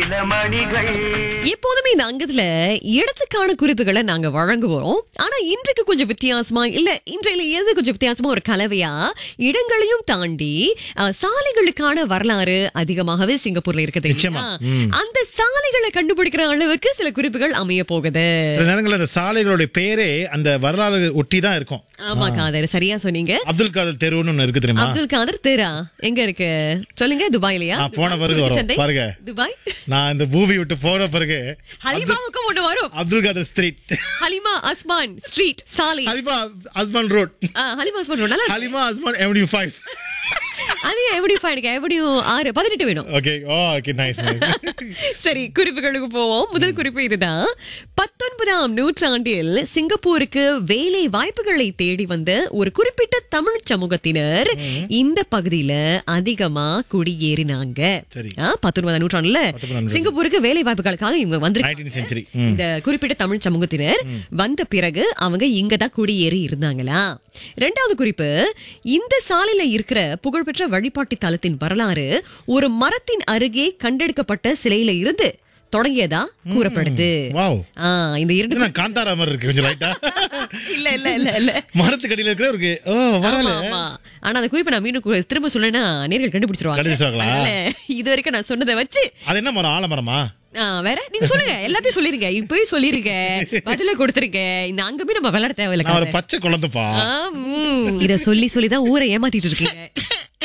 நீலமணிகள் எப்போதுமே இந்த அங்கத்துல இடத்துக்கான குறிப்புகளை நாங்க வழங்குவோம் ஆனா இன்றைக்கு கொஞ்சம் வித்தியாசமா இல்ல இன்றையில எது கொஞ்சம் வித்தியாசமா ஒரு கலவையா இடங்களையும் தாண்டி அஹ், சாலைகளுக்கான வரலாறு அதிகமாகவே சிங்கப்பூர்ல இருக்குது நிச்சயமா. இல்லையா? அந்த சாலைகளை கண்டுபிடிக்கிற அளவுக்கு சில குறிப்புகள் அமைய போகுது சில நேரங்கள்ல அந்த சாலைகளுடைய பேரே அந்த வரலாறு ஒட்டி தான் இருக்கும் ஆமா காதர் சரியா சொன்னீங்க அப்துல் காதர் தெருவுன்னு ஒண்ணு இருக்கு தெரியுமா அப்துல் காதர் தேரா எங்க இருக்கு சொல்லுங்க துபாய்லயா ஆ, போன பிறகு வரும். சந்தை? பாருங்க. துபாய் நான் இந்த பூமி விட்டு போன பிறகு ஹலிமாவுக்கும் ஒண்ணு வரும் அப்துல் காதர் ஸ்ட்ரீட் ஹலிமா அஸ்மான் ஸ்ட்ரீட் சாலை ஹலிமா ஹஸ்பண்ட் ரோட் ஆ, ஹலிமா அஸ்மான் road. நல்லா இருக்கு. ஹலிமா ஹஸ்பண்ட் எவன்யூ ஃபைவ் அது எப்படி ஃபைனுக்கு எப்படியும் ஆறு பதினெட்டு வேணும் okay oh okay nice nice சரி குறிப்புகளுக்கு போவோம் முதல் குறிப்பு இதுதான் பத்தொன்பதாம் நூற்றாண்டில் சிங்கப்பூருக்கு வேலை வாய்ப்புகளை தேடி வந்த ஒரு குறிப்பிட்ட தமிழ் சமூகத்தினர் இந்த பகுதியில அதிகமா குடியேறினாங்க சரி. ஆ, பத்தொன்பதாம் நூற்றாண்டுல பத்தொன்பதாம் நூற்றாண்டு. சிங்கப்பூருக்கு வேலை வாய்ப்புகளுக்காக இவங்க வந்திருக்காங்க நைன்டீன் சென்ச்சுரி இந்த குறிப்பிட்ட தமிழ் சமூகத்தினர் வந்த பிறகு அவங்க இங்கதான் குடியேறி இருந்தாங்களா ரெண்டாவது குறிப்பு இந்த சாலையில இருக்கிற புகழ்பெற்ற வழிபாட்டு தலத்தின் வரலாறு ஒரு மரத்தின் அருகே கண்டெடுக்கப்பட்ட சிலையில இருந்து தொடங்கியதா கூறப்படுது வாவ் ஆ, இந்த இரண்டு நான் காந்தாரா மாதிரி இருக்கு கொஞ்சம் லைட்டா இல்ல இல்ல இல்ல இல்ல மரத்துக்கடியில இருக்கிற இருக்கு ஓ வரல ஆமா, ஆமா. ஆனா அந்த குறிப்பை நான் மீண்டும் கு- திரும்ப சொல்லனா நேர்கள் கண்டுபிடிச்சிருவாங்க கண்டுபிடிச்சிருவாங்களா? அதனால இது வரைக்கும் நான் சொன்னதை வச்சு அது என்ன மரம் ஆலமரமா ஆ, வேற நீங்க சொல்லுங்க எல்லாத்தையும் சொல்லிருங்க இப்பயும் சொல்லிருங்க பதில கொடுத்துருங்க இந்த அங்க போய் நம்ம விளையாட தேவையில்ல நான் ஒரு காதர். பச்சை குழந்தைப்பா ஆ, ம். இத சொல்லி சொல்லி தான் ஊரை ஏமாத்திட்டு இருக்கீங்க